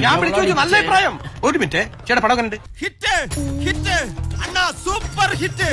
ഞാൻ വിളിച്ചു ചോദിച്ചു, നല്ല അഭിപ്രായം ഒരു മിനിറ്റ് ചേട്ടാ പടം കണ്ട് ഹിറ്റ് ഹിറ്റ് അണ്ണാ സൂപ്പർ ഹിറ്റ്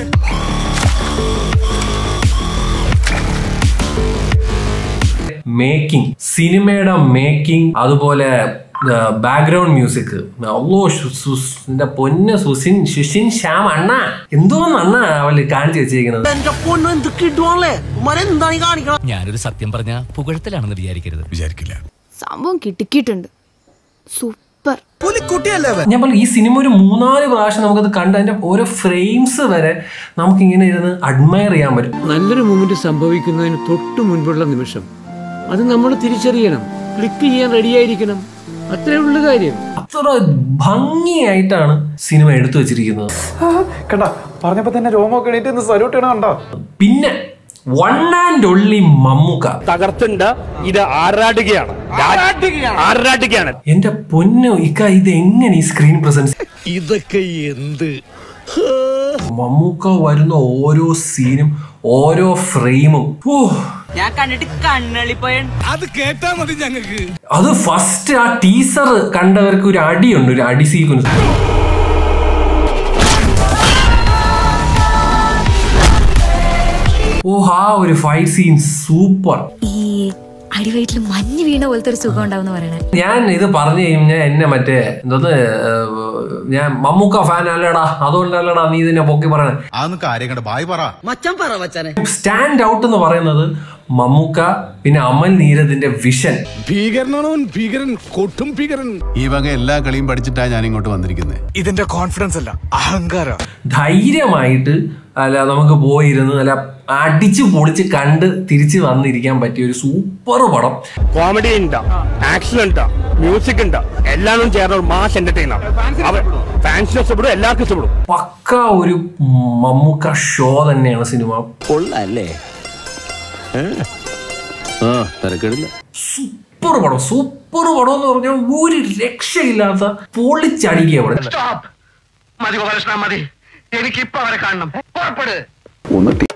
മേക്കിംഗ് സിനിമയുടെ മേക്കിംഗ് അതുപോലെ ബാക്ക്ഗ്രൗണ്ട് മ്യൂസിക് അല്ലോ എന്റെ പൊന്ന് സുസിൻ സുഷിൻ ശ്യാം അണ്ണ എന്തോന്ന് അണ്ണ അവല് കാണിച്ചു വെച്ചിരിക്കുന്നത് എന്റെ പൊണ്ണു എന്ത് കിട്ടുവാണല്ലേ ഉമ്മാരെന്താണ് ഈ കാണിക്കണം ഞാനൊരു സത്യം പറഞ്ഞ പുകഴത്തിലാണെന്ന് വിചാരിക്കരുത് വിചാരിക്കില്ല സംഭവം കിട്ടിക്കിട്ടുണ്ട് സൂപ്പർ പുലിക്കുട്ടിയല്ലേ അവൻ ഞാൻ പറഞ്ഞു ഈ സിനിമ ഒരു മൂന്നാല് പ്രാവശ്യം നമുക്കത് കണ്ട് അതിന്റെ ഓരോ ഫ്രെയിംസ് വരെ നമുക്ക് ഇങ്ങനെ ഇരുന്ന് അഡ്മയർ ചെയ്യാൻ പറ്റും നല്ലൊരു മൂമെന്റ് സംഭവിക്കുന്നതിന് തൊട്ടു മുൻപുള്ള നിമിഷം അത് നമ്മൾ തിരിച്ചറിയണം ക്ലിക്ക് ചെയ്യാൻ റെഡിയായിരിക്കണം അത്രേ ഉള്ളു കാര്യം അത്ര ഭംഗിയായിട്ടാണ് സിനിമ എടുത്തു വെച്ചിരിക്കുന്നത് കണ്ട പറഞ്ഞപ്പോ തന്നെ രോമൊക്കെ എണീറ്റ് സല്യൂട്ട് ചെയ്യണം കണ്ടോ പിന്നെ വൺ ആൻഡ് ഒള്ളി മമ്മൂക്ക തകർത്തുണ്ട് ഇത് ആറാടുകയാണ് ആറാടുകയാണ് എന്റെ പൊന്നു ഇക്ക ഇത് എങ്ങനെ ഈ സ്ക്രീൻ പ്രസൻസ് ഇതൊക്കെ എന്ത് മമ്മൂക്ക വരുന്ന ഓരോ സീനും ഓരോ ഫ്രെയിമും ഓ ഞാൻ കണ്ടിട്ട് കണ്ണളിപ്പോയ അത് കേട്ടാ മതി ഞങ്ങൾക്ക് അത് ഫസ്റ്റ് ആ ടീസർ കണ്ടവർക്ക് ഒരു അടിയുണ്ട് ഒരു അടി സീക്വൻസ് ഓ ആ ഒരു ഫൈറ്റ് സീൻ സൂപ്പർ ഈ അടിവയറ്റിൽ മഞ്ഞ് വീണ പോലത്തെ ഒരു സുഖം ഉണ്ടാവും പറയണേ ഞാൻ ഇത് പറഞ്ഞു കഴിഞ്ഞാൽ എന്നെ മറ്റേ എന്തോന്ന് ഏഹ്, ഞാൻ മമ്മൂക്ക ഫാൻ അല്ലടാ അതുകൊണ്ടല്ലടാ നീ ഇതിനെ പൊക്കി പറയണേ അതൊന്നും കാര്യം കണ്ട ബായ് പറ മച്ചൻ പറ മച്ചനെ സ്റ്റാൻഡ് ഔട്ട് എന്ന് പറയുന്നത് മമ്മൂക്ക പിന്നെ അമൽ നീരദിന്റെ വിഷൻ ഭീകരനാണോ ഭീകരൻ കൊട്ടും ഭീകരൻ ഈ വക എല്ലാ കളിയും പഠിച്ചിട്ടാ ഞാൻ ഇങ്ങോട്ട് വന്നിരിക്കുന്നത് ഇതിന്റെ കോൺഫിഡൻസ് അല്ല അഹങ്കാരം ധൈര്യമായിട്ട് അല്ല നമുക്ക് പോയിരുന്ന് അല്ല അടിച്ചു പൊളിച്ച് കണ്ട് തിരിച്ച് വന്നിരിക്കാൻ പറ്റിയ ഒരു സൂപ്പർ പടം കോമഡി ഉണ്ട് ആക്ഷൻ ഉണ്ട് മ്യൂസിക് ഉണ്ട് എല്ലാം ചേർന്ന ഒരു മാസ് എന്റർടൈനർ ഫാൻസിന് ഇഷ്ടപ്പെടും എല്ലാവർക്കും ഇഷ്ടപ്പെടും പക്ക ഒരു മമ്മൂക്ക ഷോ തന്നെയാണ് സിനിമ കൊള്ളല്ലേ സൂപ്പർ പടം സൂപ്പർ പടം എന്ന് പറഞ്ഞാൽ ഒരു രക്ഷയില്ലാത്ത പൊളിച്ചടിക്കുക പടം മതി ഗോപാലകൃഷ്ണ മതി എനിക്കിപ്പോ അവരെ കാണണം പുറപ്പെട് ഒന്ന്